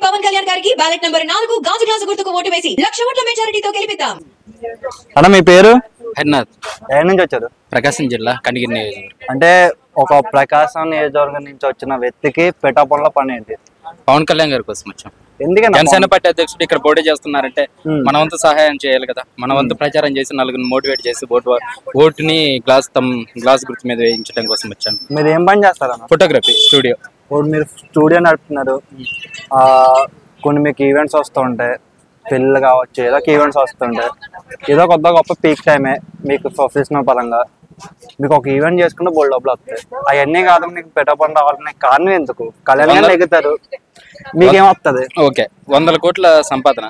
పవన్ కళ్యాణ్ గారికి ballot number నాలుగు గాజు గ్లాసు గుర్తుకు ఓటు వేసి లక్ష ఓట్ల మెజారిటీతో గెలిపిద్దాం అన్న మీ పేరు హరినాథ్ ఎక్కడి నుంచి వచ్చారు ప్రకాశం జిల్లా కనిగిరి నియోజకవర్గం అంటే ఒక ప్రకాశం నియోజకవర్గం నుంచి వచ్చిన వ్యక్తికి పిఠాపురంలో పని ఏంటి పవన్ కళ్యాణ్ గారి కోసం వచ్చాం ఎందుకన్నా జనసేన పార్టీ అధ్యక్షుడు ఇక్కడ పోటీ చేస్తున్నారంటే Hmm. మన వంతు సహాయం చేయాలి కదా మన వంతు ప్రచారం చేసి నలుగురిని మోటివేట్ చేసి ఓటు ఓటుని గ్లాస్ తమ్ గ్లాస్ గుర్తు మీద వేయించడం కోసం వచ్చాను మీరు ఏం పని చేస్తారన్న ఫోటోగ్రఫీ స్టూడియో ఇప్పుడు మీరు స్టూడియో నడుపుతున్నారు ఆ, కొన్ని మీకు ఈవెంట్స్ వస్తుంటాయి పెళ్ళి కావచ్చు ఏదో ఒక ఈవెంట్స్ వస్తుంటాయి ఏదో కొత్త గొప్ప పీక్ టైమే మీకు ప్రొఫెషనల్ పరంగా మీకు ఒక ఈవెంట్ చేసుకుంటే బోల్డ్ డబ్బులు వస్తాయి అవన్నీ కాదు మీకు పెట్టపని రావాలనే కారణం ఎందుకు కళ్యాణ్ గారు ఎగుతారు మీకేం వస్తుంది ఓకే వందల కోట్ల సంపాదన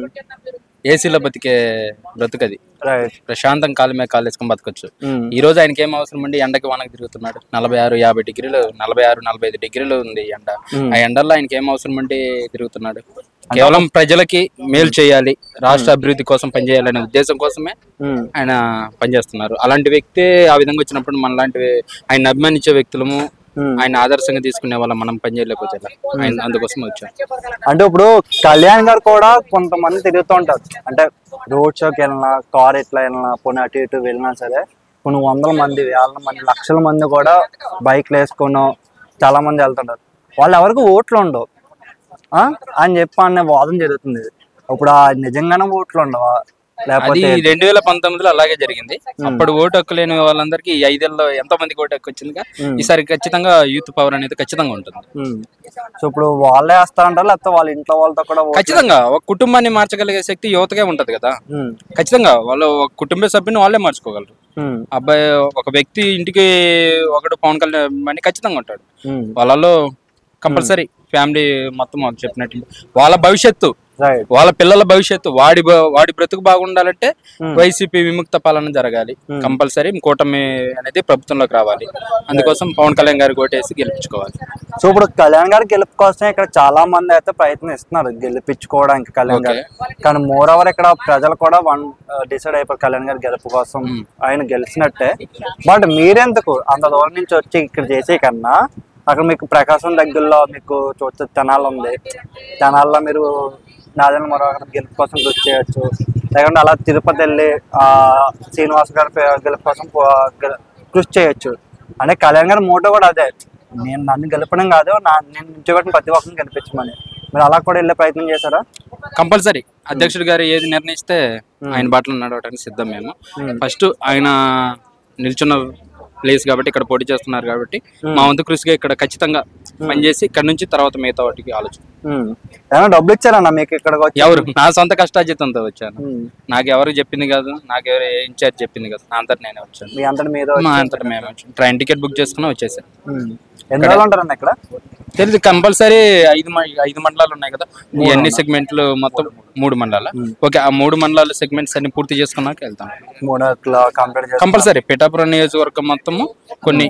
ఏసీలో బతికే బ్రతుకది రైట్ ప్రశాంతం కాలు మీద కాలు వేసుకొని బతకొచ్చు ఈ రోజు ఆయనకి ఏం అవసరం అండి ఎండకి వానకి తిరుగుతున్నాడు నలభై ఆరు యాభై డిగ్రీలు నలభై ఆరు నలభై ఐదు డిగ్రీలు ఉంది ఎండ ఆ ఎండల్లో ఆయనకి ఏం అవసరం అండి తిరుగుతున్నాడు కేవలం ప్రజలకి మేలు చేయాలి రాష్ట్ర అభివృద్ధి కోసం పనిచేయాలనే ఉద్దేశం కోసమే ఆయన పనిచేస్తున్నారు అలాంటి వ్యక్తి ఆ విధంగా వచ్చినప్పుడు మన లాంటి ఆయన అభిమానించే వ్యక్తులము ఆయన ఆదర్శంగా తీసుకునే వాళ్ళం మనం పనిచేయలేకపోతే ఎలా? ఆయన అందుకోసం వచ్చాం అంటే ఇప్పుడు కళ్యాణ్ గారు కూడా కొంతమంది తిరుగుతూ ఉంటారు అంటే రోడ్ షోకి వెళ్ళినా కార్ ఎట్లా వెళ్ళినా పోనీ అటు ఇటు వెళ్ళినా సరే కొన్ని వందల మంది వేల మంది లక్షల మంది కూడా బైక్లు వేసుకొని చాలా మంది వెళ్తుంటారు వాళ్ళు ఎవరికి ఓట్లు ఉండవు ఆ? అని చెప్పి అనే వాదన జరుగుతుంది ఇప్పుడు ఆ నిజంగానే ఓట్లు ఉండవా అది లేకపోతే రెండు వేల పంతొమ్మిదిలో అలాగే జరిగింది అప్పుడు ఓటు హక్కు లేని వాళ్ళందరికీ ఈ ఐదేళ్ళలో ఎంతో మందికి ఓటు హక్కు వచ్చిందిగా ఈసారి ఖచ్చితంగా యూత్ పవర్ అనేది ఖచ్చితంగా ఉంటుంది ఉమ్. సో ఇప్పుడు వాళ్ళే వేస్తా ఉంటారు లేకపోతే వాళ్ళ ఇంట్లో వాళ్ళతో కూడా ఓట్లు- ఖచ్చితంగా ఒక కుటుంబాన్ని మార్చగలిగే శక్తి యువతకే ఉంటది కదా ఉమ్. ఖచ్చితంగా వాళ్ళు ఒక కుటుంబ సభ్యుని వాళ్ళే మార్చుకోగలరు ఉమ్. అబ్బాయి ఒక వ్యక్తి ఇంటికి ఒకడు పవన్ కళ్యాణ్ అని ఖచ్చితంగా ఉంటాడు ఉమ్. వాళ్ళలో కంపల్సరీ ఫ్యామిలీ మొత్తం మాకు చెప్పినట్టు వాళ్ళ భవిష్యత్తు రైట్ వాళ్ళ పిల్లల భవిష్యత్తు వాడి బ- వాడి బ్రతుకు బాగుండాలంటే వైసీపీ విముక్త పాలన జరగాలి కంపల్సరీ కూటమి అనేది ప్రభుత్వంలోకి రావాలి అందుకోసం పవన్ కళ్యాణ్ గారికి ఓటేసి గెలిపించుకోవాలి సో ఇప్పుడు కళ్యాణ్ గారి గెలుపు కోసం ఇక్కడ చాలా మంది అయితే ప్రయత్నిస్తున్నారు గెలిపించుకోవడానికి కళ్యాణ్ గారు కానీ మోర్ ఓవర్ ఇక్కడ ప్రజలు కూడా వన్ డిసైడ్ అయిపోయారు కళ్యాణ్ గారి గెలుపు కోసం ఆయన గెలిచినట్టే బట్ మీరెందుకు అంత దూరం నుంచి వచ్చి ఇక్కడ చేసే కన్నా అక్కడ మీకు ప్రకాశం దగ్గరలో మీకు చూస్తే తెనాలి ఉంది తెనాల్లో మీరు నాదన మరో అక్కడ గెలుపు కోసం కృషి చేయొచ్చు లేకుంటే అలా తిరుపతి వెళ్ళి ఆ శ్రీనివాస్ గారి పే- గెలుపు కోసం పో- గెల- కృషి చేయొచ్చు అంటే కళ్యాణ్ గారి మోటో కూడా అదే నేను నన్ను గెలపడం కాదు నా నేను నిల్చోబెట్టిన ప్రతి ఒక్కరిని గెలిపించమని మీరు అలా కూడా వెళ్ళే ప్రయత్నం చేశారా కంపల్సరీ అధ్యక్షుడు గారు ఏది నిర్ణయిస్తే ఆయన బాటలో నడవడానికి సిద్ధం మేము ఫస్ట్ ఆయన నిల్చున్న ప్లేస్ కాబట్టి ఇక్కడ పోటీ చేస్తున్నారు కాబట్టి మా వంతు కృషిగా ఇక్కడ ఖచ్చితంగా పనిచేసి ఇక్కడ నుంచి తర్వాత మిగతా వాటికి ఆలోచన ఉమ్. ఏమైనా డబ్బులు ఇచ్చారన్న మీకు ఇక్కడికి వచ్చి ఎవరు నా సొంత కష్టార్జితంతో వచ్చాను ఉమ్. నాకు ఎవరు చెప్పింది కాదు నాకు ఎవరు ఇన్ఛార్జ్ చెప్పింది కాదు నా అంతటి నేనే వచ్చాను మీ అంతటి మీరు మా అంతటి మేము వచ్చాను ట్రైన్ టికెట్ బుక్ చేసుకుని వచ్చేసాను ఉమ్. ఎన్ని రోజులు ఉంటారన్న ఇక్కడ తెలియదు కంపల్సరీ ఐదు మ- ఐదు మండలాలు ఉన్నాయి కదా ఈ అన్ని సెగ్మెంట్లు మొత్తం మూడు మండలాలు ఓకే ఆ మూడు మండలాల సెగ్మెంట్స్ అన్ని పూర్తి చేసుకున్నాక వెళ్తాం మూడు కంప్లీట్ చేస్తారు కంపల్సరీ పిఠాపురం నియోజకవర్గం మొత్తము కొన్ని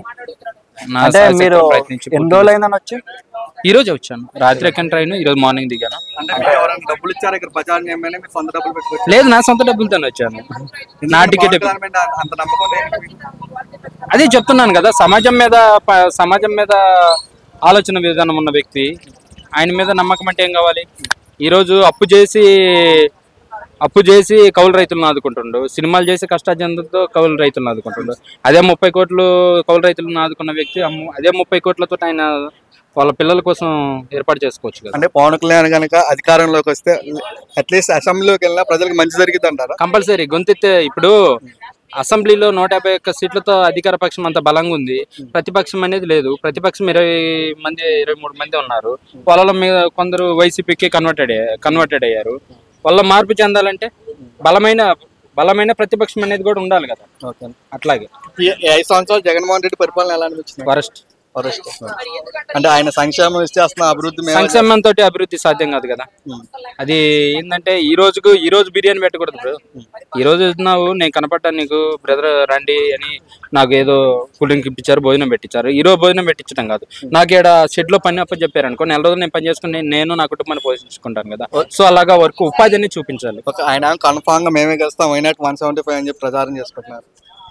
నా అంటే శాయశక్తులా మీరు ప్రయత్నించి ఎన్ని రోజులు అయిందని వచ్చి ఈ రోజు వచ్చాను రాత్రి ఎక్కడ ట్రైన్ ఈ రోజు మార్నింగ్ దిగాను అంటే మీరు ఎవరైనా డబ్బులు ఇచ్చారు ఇక్కడ ప్రచారం చేయమని మీరు సొంత డబ్బులు పెట్టుకోవచ్చు లేదు నా సొంత డబ్బులతోనే వచ్చాను నా టికెట్ అంత నమ్మకం లేదు మీకు. అదే చెప్తున్నాను కదా సమాజం మీద ప- సమాజం మీద ఆలోచన విధానం ఉన్న వ్యక్తి ఆయన మీద నమ్మకం అంటే ఏం కావాలి ఈరోజు అప్పు చేసి అప్పు చేసి కౌలు రైతులను ఆదుకుంటుండు సినిమాలు చేసి కష్టార్జనతో కౌలు రైతులను ఆదుకుంటుండు అదే ముప్పై కోట్లు కౌలు రైతులను ఆదుకున్న వ్యక్తి అమ్ము- అదే ముప్పై కోట్లతో ఆయన వాళ్ళ పిల్లల కోసం ఏర్పాటు చేసుకోవచ్చు కదా అంటే పవన్ కళ్యాణ్ కనుక అధికారంలోకి వస్తే అట్లీస్ట్ అసెంబ్లీలోకి వెళ్ళినా ప్రజలకు మంచి జరిగింది అంటారా కంపల్సరీ గొంతెత్తే ఇప్పుడు అసెంబ్లీలో నూట యాభై ఒక్క సీట్లతో అధికార పక్షం అంత బలంగా ఉంది ప్రతిపక్షం అనేది లేదు ప్రతిపక్షం ఇరవై మంది ఇరవై మూడు మంది ఉన్నారు వాళ్ళ మీద కొందరు వైసీపీకి కన్వర్టెడ్ కన్వర్టెడ్ అయ్యారు వాళ్ళ మార్పు చెందాలంటే బలమైన బలమైన ప్రతిపక్షం అనేది కూడా ఉండాలి కదా ఓకే అట్లాగే ఈ ఈ ఐదు సంవత్సరాలు జగన్మోహన్ రెడ్డి పరిపాలన ఎలా అనిపించింది వరస్ట్ ఫరెస్ట్ అంటే ఆయన సంక్షేమం ఇచ్చేస్తున్న అభివృద్ధి మేము సంక్షేమం తోటి అభివృద్ధి సాధ్యం కాదు కదా అది ఏంటంటే ఈ రోజుకు ఈ రోజు బిర్యానీ పెట్టకూడదు బ్రో ఈ రోజు నువ్వు నేను కనపడ్డా నీకు బ్రదర్ రండి అని నాకు ఏదో కూల్ డ్రింక్ ఇప్పించారు భోజనం పెట్టించారు ఈ రోజు భోజనం పెట్టించడం కాదు నాకు ఇక్కడ షెడ్ లో పని అప్ప చెప్పారు అనుకో నెల రోజులు నేను పని చేసుకుని నేను నా కుటుంబాన్ని పోషించుకుంటాను కదా సో అలాగా వర్క్ ఉపాధిని చూపించాలి ఒక ఆయన కన్ఫామ్ గా మేమే గెలుస్తాం వైనాట్ వన్ సెవెంటీ ఫైవ్ అని చెప్పి ప్రచారం చేసుకుంటున్నారు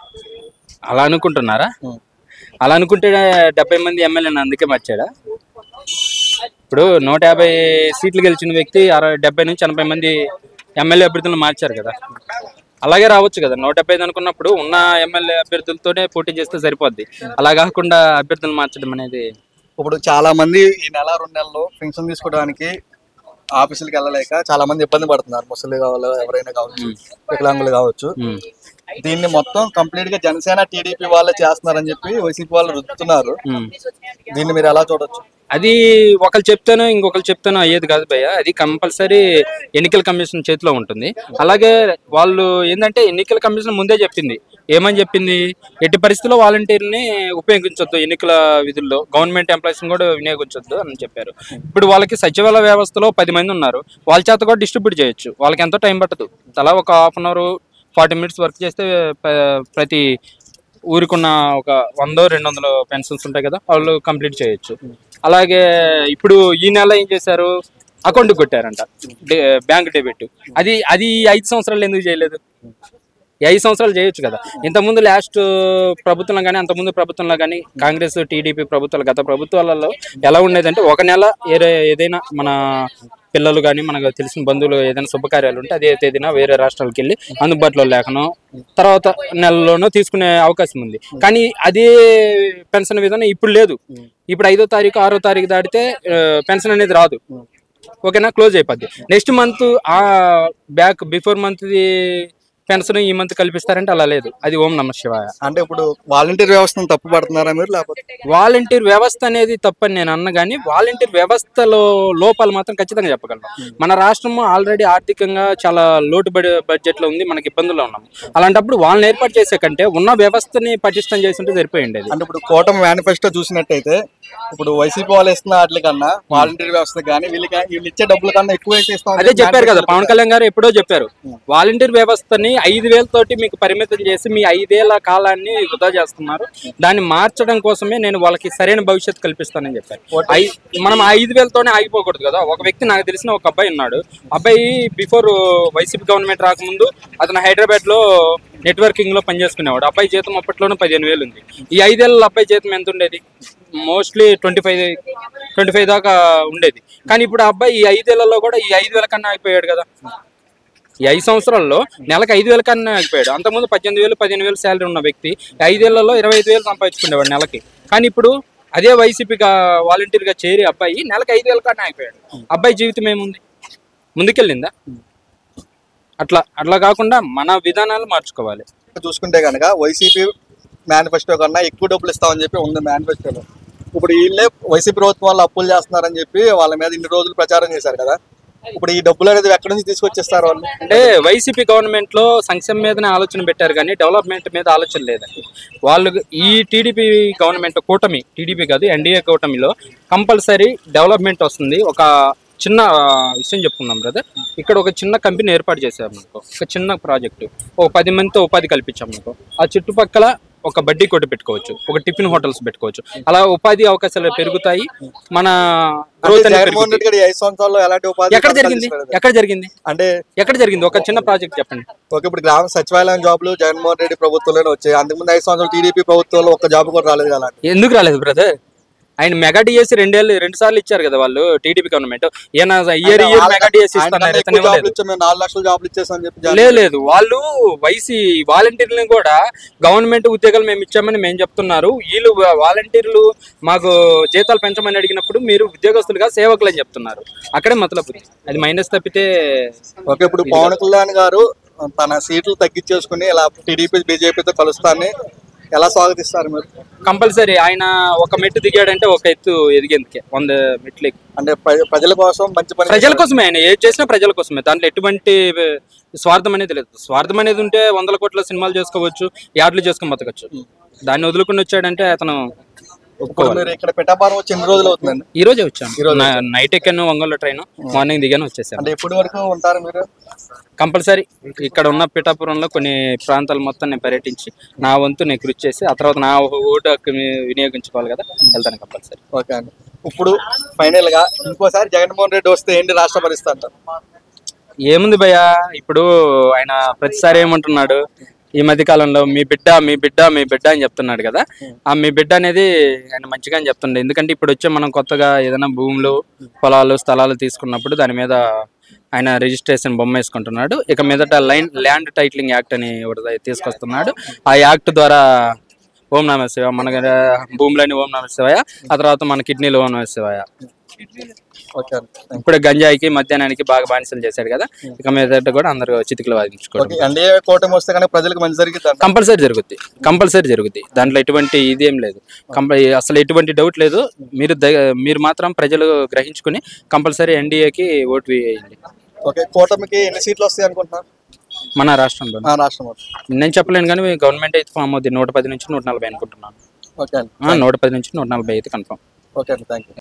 అలా అనుకుంటున్నారా అలా అనుకుంటే డెబ్బై మంది ఎమ్మెల్యేని అందుకే మార్చాడా ఇప్పుడు నూట యాభై సీట్లు గెలిచిన వ్యక్తి అరవై డెబ్బై నుంచి ఎనభై మంది ఎమ్మెల్యే అభ్యర్థులను మార్చారు కదా అలాగే రావచ్చు కదా నూట డెబ్బై ఐదు అనుకున్నప్పుడు ఉన్న ఎమ్మెల్యే అభ్యర్థులతోనే పోటీ చేస్తే సరిపోద్ది అలా కాకుండా అభ్యర్థులను మార్చడం అనేది ఇప్పుడు చాలా మంది ఈ నెల రెండు నెలల్లో పెన్షన్ తీసుకోవడానికి ఆఫీసులకు వెళ్ళలేక చాలా మంది ఇబ్బంది పడుతున్నారు ముసలి కావాలి ఎవరైనా కావచ్చు వికలాంగులు కావచ్చు ఉమ్. దీన్ని మొత్తం కంప్లీట్ గా జనసేన టీడీపీ వాళ్ళే చేస్తున్నారని చెప్పి వైసీపీ వాళ్ళు రుద్దుతున్నారు ఉమ్. దీన్ని మీరు ఎలా చూడొచ్చు అది ఒకరు చెప్తాను ఇంకొకరు చెప్తాను అయ్యేది కాదు భయ్య అది కంపల్సరీ ఎన్నికల కమిషన్ చేతిలో ఉంటుంది అలాగే వాళ్ళు ఏంటంటే ఎన్నికల కమిషన్ ముందే చెప్పింది ఏమని చెప్పింది ఎట్టి పరిస్థితుల్లో వాలంటీర్ని ఉపయోగించొద్దు ఎన్నికల విధుల్లో గవర్నమెంట్ ఎంప్లాయీస్ కూడా వినియోగించొద్దు అని చెప్పారు ఇప్పుడు వాళ్ళకి సచివాలయ వ్యవస్థలో పది మంది ఉన్నారు వాళ్ళ చేత కూడా డిస్ట్రిబ్యూట్ చేయొచ్చు వాళ్ళకి ఎంతో టైం పట్టదు తలా ఒక half an hour forty minutes work చేస్తే ప- ప్రతి ఊరికున్న ఒక వందో రెండు వందల పెన్షన్స్ ఉంటాయి కదా వాళ్ళు కంప్లీట్ చేయొచ్చు అలాగే ఇప్పుడు ఈ నెల ఏం చేశారు అకౌంట్ కొట్టారంట డే- బ్యాంక్ డెబిట్ అది అది ఈ ఐదు సంవత్సరాలు ఎందుకు చేయలేదు ఈ ఐదు సంవత్సరాలు చేయొచ్చు కదా ఇంతకుముందు లాస్ట్ ప్రభుత్వంలో కానీ అంతకుముందు ప్రభుత్వంలో కానీ కాంగ్రెస్ టీడీపీ ప్రభుత్వాలు గత ప్రభుత్వాలలో ఎలా ఉండేదంటే ఒక నెల ఏరే ఏదైనా మన పిల్లలు కానీ మనకు తెలిసిన బంధువులు ఏదైనా శుభకార్యాలు ఉంటే అదే తేదీన వేరే రాష్ట్రాలకు వెళ్ళి అందుబాటులో లేకనో తర్వాత నెలలోనో తీసుకునే అవకాశం ఉంది కానీ అదే పెన్షన్ విధానం ఇప్పుడు లేదు ఇప్పుడు ఐదో తారీఖు ఆరో తారీఖు దాటితే ఆ, పెన్షన్ అనేది రాదు ఓకేనా క్లోజ్ అయిపోద్ది నెక్స్ట్ మంత్ ఆ బ్యాక్ బిఫోర్ మంత్ పెన్షన్ ఈ మంత్ కల్పిస్తారంటే అలా లేదు అది ఓం నమ శివాయ అంటే ఇప్పుడు వాలంటీర్ వ్యవస్థను తప్పు పడుతున్నారా మీరు లేకపోతే వాలంటీర్ వ్యవస్థ అనేది తప్పని నేను అన్న కానీ వాలంటీర్ వ్యవస్థలో లోపాలు మాత్రం ఖచ్చితంగా చెప్పగలను మన రాష్ట్రం ఆల్రెడీ ఆర్థికంగా చాలా లోటు బడ్జెట్ లో ఉంది మనకి ఇబ్బందుల్లో ఉన్నాం అలాంటప్పుడు వాళ్ళని ఏర్పాటు చేసే కంటే ఉన్న వ్యవస్థని పటిష్టం చేసి ఉంటే సరిపోయింది అది అంటే ఇప్పుడు కూటమి మేనిఫెస్టో చూసినట్టయితే ఇప్పుడు వైసీపీ వాళ్ళు ఇస్తున్న వాటి కన్నా వాలంటీర్ వ్యవస్థ కానీ వీళ్ళకి వీళ్ళు ఇచ్చే డబ్బుల కన్నా ఎక్కువ అయితే ఇస్తాం అదే చెప్పారు కదా పవన్ కళ్యాణ్ గారు ఎప్పుడో చెప్పారు వాలంటీర్ వ్యవస్థని ఐదు వేలతోటి మీకు పరిమితం చేసి మీ ఐదేళ్ల కాలాన్ని వృధా చేస్తున్నారు దాన్ని మార్చడం కోసమే నేను వాళ్ళకి సరైన భవిష్యత్తు కల్పిస్తానని చెప్పారు ఐ- మనం ఆ ఐదు వేలతోనే ఆగిపోకూడదు కదా ఒక వ్యక్తి నాకు తెలిసిన ఒక అబ్బాయి ఉన్నాడు అబ్బాయి బిఫోర్ వైసీపీ గవర్నమెంట్ రాకముందు అతను హైదరాబాద్ లో నెట్వర్కింగ్ లో పనిచేసుకునేవాడు అబ్బాయి జీతం అప్పట్లోనే పదిహేను వేలు ఉంది ఈ ఐదేళ్ళ అబ్బాయి జీతం ఎంత ఉండేది mostly twenty five twenty five దాకా ఉండేది కానీ ఇప్పుడు ఆ అబ్బాయి ఈ ఐదేళ్లలో కూడా ఈ ఐదు వేల కన్నా అయిపోయాడు కదా ఈ ఐదు సంవత్సరాల్లో నెలకు ఐదు వేల కన్నా అయిపోయాడు అంతకుముందు పద్దెనిమిది వేలు పదిహేను వేలు శాలరీ ఉన్న వ్యక్తి ఈ ఐదేళ్లలో ఇరవై ఐదు వేలు సంపాదించుకునేవాడు నెలకి కానీ ఇప్పుడు అదే వైసీపీగా వాలంటీర్గా చేరి అబ్బాయి నెలకు ఐదు వేల కన్నా అయిపోయాడు అబ్బాయి జీవితం ఏముంది ముందుకెళ్ళిందా అట్లా అట్లా కాకుండా మన విధానాలు మార్చుకోవాలి చూసుకుంటే కనుక వైసీపీ మేనిఫెస్టో కన్నా ఎక్కువ డబ్బులు ఇస్తామని చెప్పి ఉంది మేనిఫెస్టోలో ఇప్పుడు వీళ్ళే వైసీపీ ప్రభుత్వం వాళ్ళు అప్పులు చేస్తున్నారని చెప్పి వాళ్ళ మీద ఇన్ని రోజులు ప్రచారం చేశారు కదా ఇప్పుడు ఈ డబ్బులు అనేది ఎక్కడి నుంచి తీసుకొచ్చేస్తారు వాళ్ళు అంటే వైసీపీ గవర్నమెంట్ లో సంక్షేమం మీదనే ఆలోచన పెట్టారు కానీ డెవలప్మెంట్ మీద ఆలోచన లేదండి వాళ్ళు ఈ టీడీపీ గవర్నమెంట్ కూటమి టీడీపీ కాదు ఎన్డీఏ కూటమిలో కంపల్సరీ డెవలప్మెంట్ వస్తుంది ఒక చిన్న ఆ, విషయం చెప్పుకుందాం బ్రదర్ ఇక్కడ ఒక చిన్న కంపెనీ ఏర్పాటు చేశారు మనకు ఒక చిన్న ప్రాజెక్టు ఒక పది మందితో ఉపాధి కల్పించాం మనకు ఆ చుట్టుపక్కల ఒక బడ్డీ కొట్టు పెట్టుకోవచ్చు ఒక టిఫిన్ హోటల్స్ పెట్టుకోవచ్చు అలా ఉపాధి అవకాశాలు పెరుగుతాయి మన అంటే గ్రోత్ అనేది జగన్మోహన్ రెడ్డి పెరుగుతుంది. గారు ఈ ఐదు సంవత్సరాల్లో ఎలాంటి ఉపాధి ఎక్కడ పథకాలు జరిగింది తీసుకురాలేదు? ఎక్కడ జరిగింది అంటే ఎక్కడ జరిగింది ఒక చిన్న ప్రాజెక్ట్ చెప్పండి ఓకే ఇప్పుడు గ్రామ సచివాలయం జాబ్లు జగన్మోహన్ రెడ్డి ప్రభుత్వంలోనే వచ్చాయి అంతకుముందు ఐదు సంవత్సరాలు టీడీపీ ప్రభుత్వంలో ఒక జాబ్ కూడా రాలేదు కదా ఎందుకు రాలేదు బ్రదర్ ఆయన మెగా డిఎస్సి రెండేళ్ళు రెండు సార్లు ఇచ్చారు కదా వాళ్ళు టీడీపీ గవర్నమెంట్ ఈయన ఇయర్ ఇయర్ మెగా డిఎస్సి ఇస్తున్నారు ఇతను జాబ్లు ఇవ్వలేదు. ఇచ్చాం మేము నాలుగు లక్షల జాబ్లు ఇచ్చేసామని చెప్పి జగన్ లేదు లేదు వాళ్ళు వైసీ వాలంటీర్లను కూడా గవర్నమెంట్ ఉద్యోగాలు మేము ఇచ్చామని మేము చెప్తున్నారు వీళ్ళు వాలంటీర్లు మాకు జీతాలు పెంచమని అడిగినప్పుడు మీరు ఉద్యోగస్తులుగా సేవకులు అని చెప్తున్నారు అక్కడే మతలబు ఉంది. అది మైనస్ తప్పితే ఓకే ఇప్పుడు పవన్ కళ్యాణ్ గారు తన సీట్లు తగ్గించేసుకుని ఇలా టీడీపీ బీజేపీతో కలుస్తాన్ని ఎలా స్వాగతిస్తారు మీరు కంపల్సరీ ఆయన ఒక మెట్టు దిగాడంటే ఒక ఎత్తు ఎదిగేందుకే వంద మెట్లు ఎక్కి. అంటే ప్ర- ప్రజల కోసం మంచి పని ప్రజల కోసమే ఆయన ఏది చేసినా ప్రజల కోసమే దాంట్లో ఎటువంటి స్వార్థం అనేది లేదు స్వార్థం అనేది ఉంటే వందల కోట్ల సినిమాలు చేసుకోవచ్చు యాడ్లు చేసుకొని బతకచ్చు దాన్ని వదులుకుని వచ్చాడంటే అతను ఇప్పుడు ఒప్పుకోవాలి మీరు ఇక్కడ పిఠాపురం వచ్చి ఎన్ని రోజులు అవుతుందండి ఈ రోజే వచ్చాను నా- నైట్ ఎక్కాను ఒంగోలు ట్రైన్ మార్నింగ్ దిగాను వచ్చేసాను అంటే ఎప్పటి వరకు ఉంటారు మీరు కంపల్సరీ ఇక్కడ ఉన్న పిఠాపురంలో కొన్ని ప్రాంతాలు మొత్తం నేను పర్యటించి నా వంతు నేను కృషి చేసి ఆ తర్వాత నా ఓటు హక్కుని వినియోగించుకోవాలి కదా వెళ్తాను కంపల్సరీ ఓకే అండి ఇప్పుడు ఫైనల్ గా ఇంకోసారి జగన్మోహన్ రెడ్డి వస్తే ఏంటి రాష్ట్ర పరిస్థితి అంటారు ఏముంది భయ్య ఇప్పుడు ఆయన ప్రతిసారి ఏమంటున్నాడు ఈ మధ్య కాలంలో మీ బిడ్డ మీ బిడ్డ మీ బిడ్డ అని చెప్తున్నాడు కదా ఆ మీ బిడ్డ అనేది ఆయన మంచిగా అని చెప్తుండే ఎందుకంటే ఇప్పుడు వచ్చే మనం కొత్తగా ఏదైనా భూములు పొలాలు స్థలాలు తీసుకున్నప్పుడు దాని మీద ఆయన రిజిస్ట్రేషన్ బొమ్మ వేసుకుంటున్నాడు ఇక మీదట లైన్ ల్యాండ్ టైటిలింగ్ యాక్ట్ అని ఒకటి తీసుకొస్తున్నాడు ఆ యాక్ట్ ద్వారా ఓం నమ శివ మన భూములని ఓం నమ శివాయ ఆ తర్వాత మన కిడ్నీలు ఓం నమ శివాయ ఓకే అండి ఇప్పుడు గంజాయికి మధ్యాహ్నానికి బాగా బానిసలు చేశాడు కదా ఇక మీదట కూడా అందరూ చితికలు వాదించుకోవడం ఓకే ఎన్డీఏ కూటమి వస్తే కానీ ప్రజలకు మంచి జరిగింది అంట కంపల్సరీ జరుగుద్ది కంపల్సరీ జరుగుద్ది దాంట్లో ఎటువంటి ఇది ఏం లేదు కంప అసలు ఎటువంటి డౌట్ లేదు మీరు ద- మీరు మాత్రం ప్రజలు గ్రహించుకుని కంపల్సరీ ఎన్డీఏకి ఓటు వేయండి ఓకే కూటమికి ఎన్ని సీట్లు వస్తాయి అనుకుంటున్నారు మన రాష్ట్రంలో ఆ, రాష్ట్రం మొత్తం నేను చెప్పలేను కానీ గవర్నమెంట్ అయితే ఫామ్ అవుద్ది నూట పది నుంచి నూట నలభై అనుకుంటున్నాను ఓకే అండి ఆ, నూట పది నుంచి నూట నలభై అయితే కన్ఫర్మ్ ఓకే అండి థ్యాంక్ యూ